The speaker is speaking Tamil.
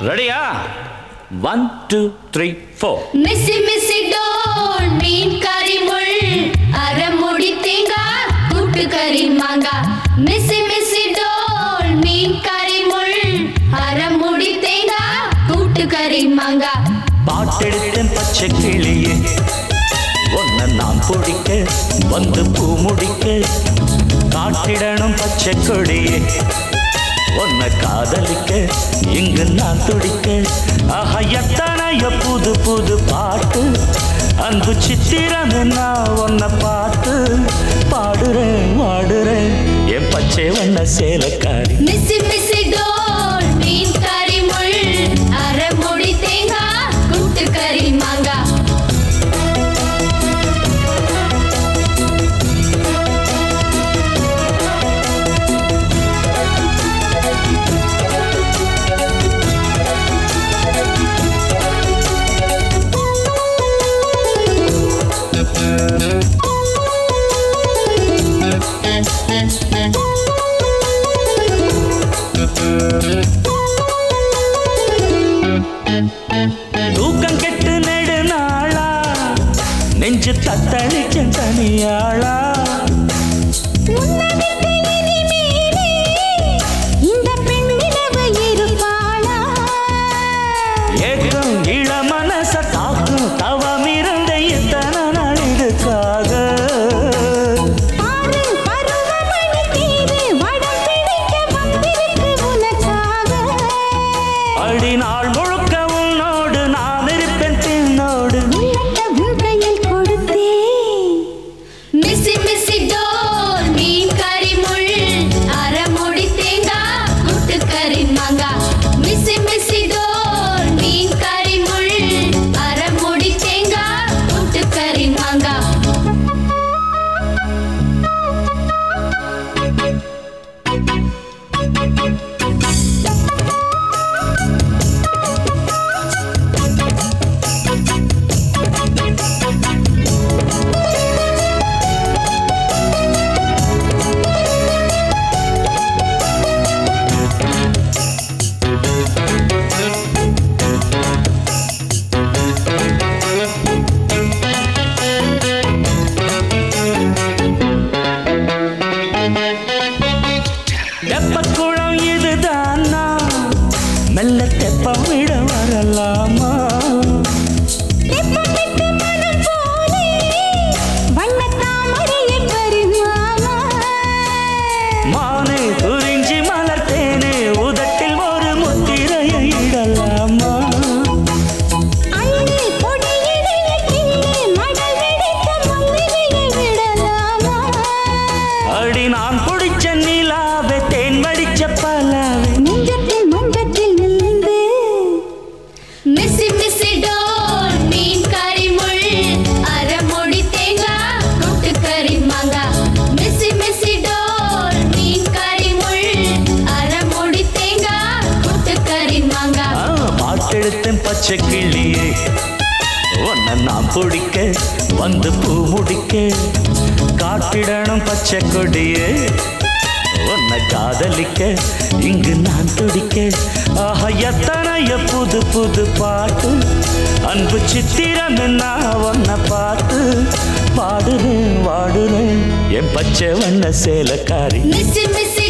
ரெடியா ஒன் டூ த்ரீ ஃபோர் மிஸ்ஸி மிஸ்ஸி டோல் மீன் கறி முள் அரைமுடி தேங்காய் கூட்டு கறி மாங்காய் மிஸ்ஸி மிஸ்ஸி டோல் மீன் கறி முள் அரைமுடி தேங்காய் கூட்டு கறி மாங்காய் பாட்டெடுத்தேன் பச்சை கிளியே ஒன்ன நான் பிடிக்க வந்து பூ முடிக்க காட்டிடணும் பச்சை கொடியே உன்னை காதலிக்க இங்கு நான் துடிக்க ஆஹா எத்தனைய புது புது பாட்டு அன்பு சித்திரமே நான் உன்னை பார்த்து பாடுறேன் வாடுறேன் என் பச்சை வண்ண சேலக்காரி மிஸ்ஸி மிஸ்ஸி டோல் மீன் கறி முள் அரைமுடி தேங்காய் கூட்டு கறி மாங்காய் தூக்கம் கெட்டு நெடு நாளா நெஞ்சு தத்தளிச்ச தனியாளா இந்த பெண்ணிலவு இருப்பாளா ஏக்கம் இள மனச தாக்கும் தவம் இருந்த இத்தனை நாள் இதுக்காக ஆறு பருவமணி தீவு வடம் பிடிக்க வந்திருக்கு உனக்காக அடி நாள் முழுக்க உன்னோடு நான் இருப்பேன் பின்னோடு உள்ளத்த உன் கையில் கொடுத்தேன் மிஸ்ஸி மிஸ்ஸி டோல் மீன் கறி முள் அரைமுடி தேங்காய் கூட்டு கறி மாங்காய் மிஸ்ஸி மிஸ்ஸி டோல் மீன் கறி முள் அரைமுடி தேங்காய் கூட்டு கறி மாங்காய் தெப்பக்குளம் இதுதானா மெல்ல தெப்பம் விட வரலாமா தெப்பமிட்டு மனம் போலே வண்ணத்தாமரையை பரிமாமா மானே குறிஞ்சி மலர்த்தேனே உதட்டில் ஒரு முத்திரையை இடலாமா அள்ளி பொடியிடைய கிள்ளி மடல் வெடித்த மல்லிகையை விடலாமா அடி நான் குடிச்ச நிலாவே தேன் வடிச்ச பலாவே நெஞ்சத்தில் மஞ்சத்தில் நீந்து மிஸ்ஸி மிஸ்ஸி டோல் மீன் கறி முள் அரைமுடி தேங்காய் கூட்டு கறி மாங்காய் மிஸ்ஸி மிஸ்ஸி டோல் மீன் கறி முள் அரைமுடி தேங்காய் கூட்டு கறி மாங்காய் ஆ, பாட்டெடுத்தேன் பச்சை கிளியே உன்னை நான் பிடிக்க வந்து பூ முடிக்க காட்டிடணும் பச்சை கொடியே உன்னை காதலிக்க இங்கு நான் துடிக்க ஆஹா எத்தனைய புது புது பாட்டு அன்பு சித்திரம் நான் உன்னை பார்த்து பாடுறேன் வாடுறேன் என் பச்சை வண்ண சேலக்காரி மிஸ்ஸி மிஸ்ஸி